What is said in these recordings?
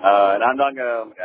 ஆஹ் நான் தாங்க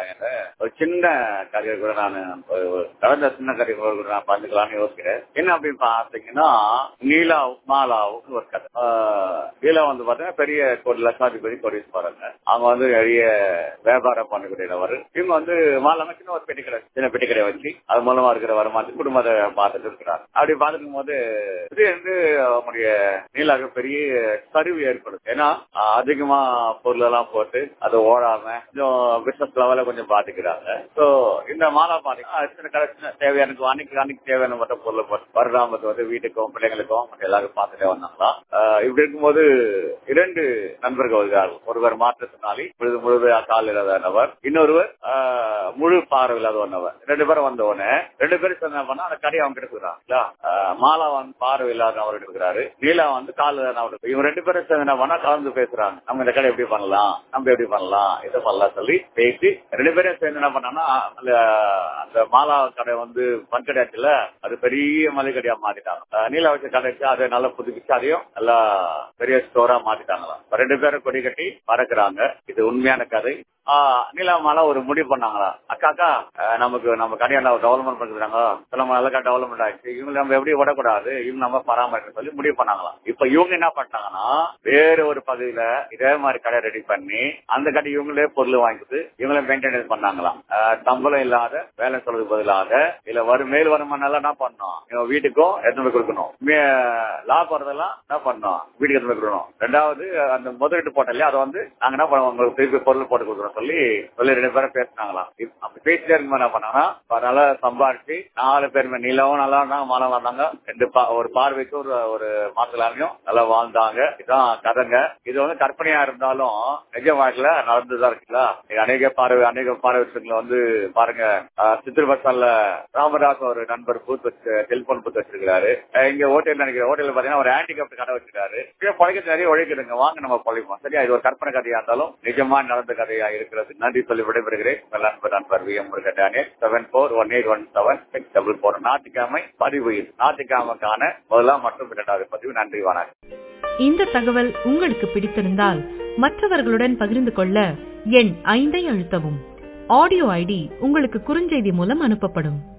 ஒரு சின்ன கதையை கூட நான் கடந்த சின்ன கதையை கூட நான் பார்த்துக்கலாம்னு யோசிக்கிறேன் என்ன அப்படின்னு பார்த்தீங்கன்னா நீலா மாலாவுக்கு ஒரு கதை ஆஹ் நீலா வந்து பாத்தீங்கன்னா பெரிய ஒரு லட்சாதிபதி கோடீஸ்வரங்க அவங்க வந்து நிறைய வியாபாரம் பண்ணக்கூடியவர் இவங்க வந்து மாலாங்க சின்ன ஒரு பெட்டி கடை சின்ன பெட்டி கடை வச்சு அது மூலமா இருக்கிற வருமானத்தை குடும்பத்தை பார்த்துட்டு இருக்கிறாங்க அப்படி பார்த்துக்கும் போது இது வந்து அவங்களுடைய நீலாக பெரிய சரிவு ஏற்படும் ஏன்னா ஆஹ் அதிகமா பொருள் எல்லாம் போட்டு அது ஓடாம கொஞ்சம் பிசினஸ் லெவல கொஞ்சம் பாத்துக்கிறாங்க சோ இந்த மாலா பாத்தீங்கன்னா சின்ன கடை சின்ன தேவையான அன்னைக்கு அன்னைக்கு தேவையான மட்டும் பொருளை போட்டு வருடாமத்து வந்து வீட்டுக்கும் பிள்ளைங்களுக்கும் மற்ற எல்லாரும் பார்த்துட்டே வந்தாங்களா ஆஹ் இப்படி இருக்கும்போது இரண்டு நண்பர்கள் வருகிறார்கள் ஒருவர் மாற்றுத்திறனாளி முழுது முழுது கால் இல்லாத நபர் இன்னொருவர் ஆஹ் முழு பார்வை இல்லாத நபர் ரெண்டு பேரும் வந்த உடனே ரெண்டு பேரும் என்ன பண்ணா அந்த கடையை அவங்க எடுக்கிறாங்களா மாலா வந்து பார்வை இல்லாத அவர் எடுக்கிறாரு நீலா வந்து கால் இல்லாத அவர் இவங்க ரெண்டு பேரும் சேர்ந்து என்ன பண்ணா கலந்து பேசுறாங்க நம்ம இந்த கடை எப்படி பண்ணலாம் நம்ம எப்படி பண்ணலாம் இதை பண்ணலாம் சொல்லி பேசி ரெண்டு பேரும் சேர்ந்து என்ன பண்ணாங்கன்னா அந்த அந்த மாலா கடை வந்து பன்கடையாச்சுல அது பெரிய மலை கடையா மாத்திட்டாங்க அஹ் நீலா வச்ச கடைக்கு அதை நல்லா புதுப்பிச்சு அதையும் நல்லா பெரிய ஸ்டோரா மாத்திட்டாங்களாம் ரெண்டு பேரும் கொடி கட்டி பறக்குறாங்க இது உண்மையான கதை ஆஹ் நீலாமால ஒரு முடிவு பண்ணாங்களா அக்கா அக்கா அஹ் நமக்கு நம்ம கடையை டெவலப்மெண்ட் பண்ணுறாங்க நம்ம நல்லா டெவலப்மெண்ட் ஆயிடுச்சு இவங்க நம்ம எப்படி விடக்கூடாது இவங்க நம்ம பராமரிக்க சொல்லி முடிவு பண்ணாங்களாம் இப்ப இவங்க என்ன பண்ணாங்கன்னா வேற ஒரு பகுதியில இதே மாதிரி கடை ரெடி பண்ணி அந்த கடை இவங்களே பொருள் வாங்கிட்டு இவங்களே மெயின்டெனன்ஸ் பண்ணாங்களாம் அஹ் சம்பளம் இல்லாத வேலை சொல்றதுக்கு பதிலாக இல்ல வரும் மேல் வருமானம் எல்லாம் என்ன பண்ணோம் இவங்க வீட்டுக்கும் எடுத்து போய் கொடுக்கணும் மே- லாபம் வரதெல்லாம் என்ன பண்ணோம் வீட்டுக்கு எடுத்து போய் கொடுக்கணும் ரெண்டாவது அந்த முதலீட்டு போட்டோம் இல்லையா அதை வந்து நாங்க என்ன பண்ணுவோம் உங்களுக்கு திருப்பி பொருள் போட்டு கொடுக்குறோம் சொல்லி சொல்லி ரெண்டு பேரும் பேசினாங்களாம் இப்~ அப்படி பேசிட்டே இருக்கும் என்ன பண்ணாங்கன்னா இப்ப நல்லா சம்பாரிச்சு நாலு பேருமே நிலவும் நல்லா இருந்தாங்க மழை வந்தாங்க ரெண்டு பா ஒரு பார்வைக்கு ஒரு ஒரு மாத்தலாமையும் நல்லா வாழ்ந்தாங்க இதான் கதைங்க இது வந்து கற்பனையா இருந்தாலும் நிஜ வாழ்க்கையில நடந்துதான் இருக்குல்ல இது அநேக பார்வை அநேக பார்வைகளை வந்து பாருங்க அஹ், சித்திர பஸ்ஸால ராமதாஸ் ஒரு நண்பர் பூத் வச்சு டெலிபோன் பூத் வச்சிருக்காரு அஹ், இங்க ஹோட்டல் நினைக்கிற ஹோட்டல்ல பாத்தீங்கன்னா ஒரு ஹேண்டிகேப்ட் கடை வச்சிருக்காரு இப்ப பழைக்க நிறைய உழைக்குதுங்க வாங்க நம்ம பழைப்போம் சரியா இது ஒரு கற்பனை கதையா இருந்தாலும் நிஜமா நடந்த கதையா இருக்கிறது நன்றி சொல்லி விடைபெறுகிறேன் உங்கள் நண்பர் நண்பர் V M Murugan seven four one eight one seven six double four ஞாயிற்றுக்கிழமை பதிவு இது ஞாயிற்றுக்கிழமைக்கான முதலாம் மற்றும் இரண்டாவது பதிவு நன்றி வணக்கம் இந்த தகவல் உங்களுக்கு பிடித்திருந்தால் மற்றவர்களுடன் பகிர்ந்து கொள்ள எண் ஐந்தை அழுத்தவும் ஆடியோ ஐடி உங்களுக்கு குறுஞ்செய்தி மூலம் அனுப்பப்படும்